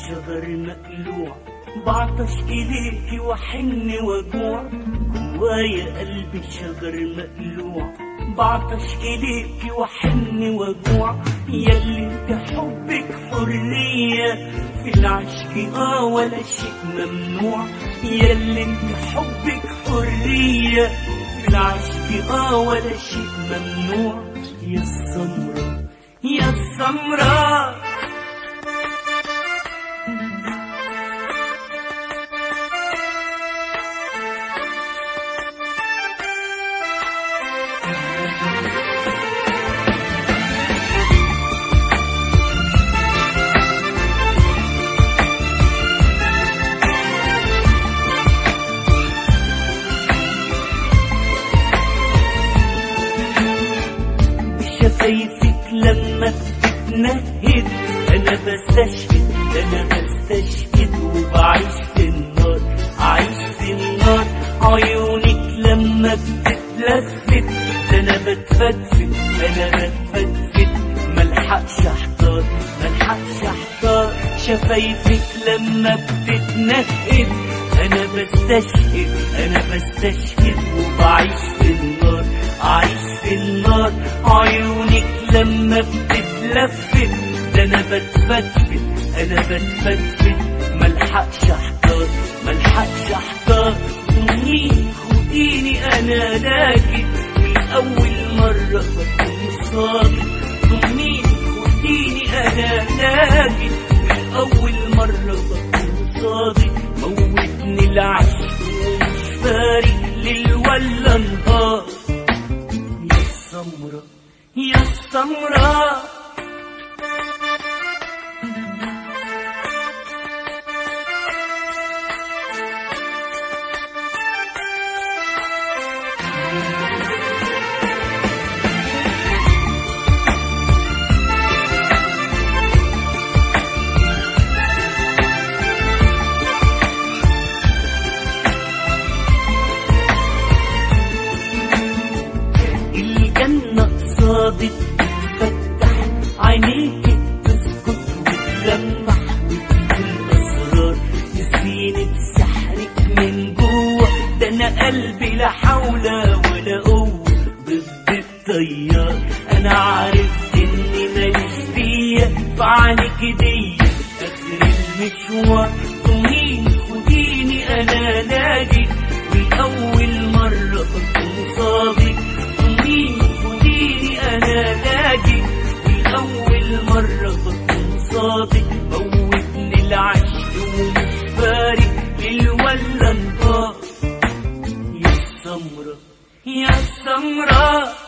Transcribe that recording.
شجر مقلوع بعطش إليكي وحن وجوع جوايا قلبي شجر مقلوع بعطش إليكي وحن وجوع ياللي انت حبك حرية في العشق اه ولا شيء ممنوع ياللي انت حبك حرية في العشق اه ولا شيء ممنوع يا السمرة يا السمرة بشفايفك لما بتتنهد انا بستشهد انا بستشهد وبعيش في النار عايش في النار عيونك لما بتتلفت انا بتفتفت انا بتفتفت ملحقش احتار ملحقش احتار شفايفك لما بتتنهد انا بستشهد انا بستشهد وبعيش في النار عايش في النار عيونك لما بتتلفت ده انا بتفتفت انا بتفتفت ملحقش احتار ملحقش احتار خديني خديني انا لاقي من اول مرة بكون صادق خديني خديني انا لاقي من اول مرة بكون صادق موتني العشق ومش فارق ليل ولا نهار يا السمرة يا السمرة الجنة قصادك تفتح عينيك تسكت وتلمح وتقول أسرار يسيني بسحرك من جوه ده أنا قلبي لا حول ولا قوة ضد التيار أنا عارف إني ماليش فيا فعليك دي آخر المشوار طمنيني خديني أنا ناجي والأول مرة أكون صادق خديني خديني انا لاقي والاول مرة بكون صادق موتني العشق ومش فارق ليل ولا نهار يا السمرة يا السمرة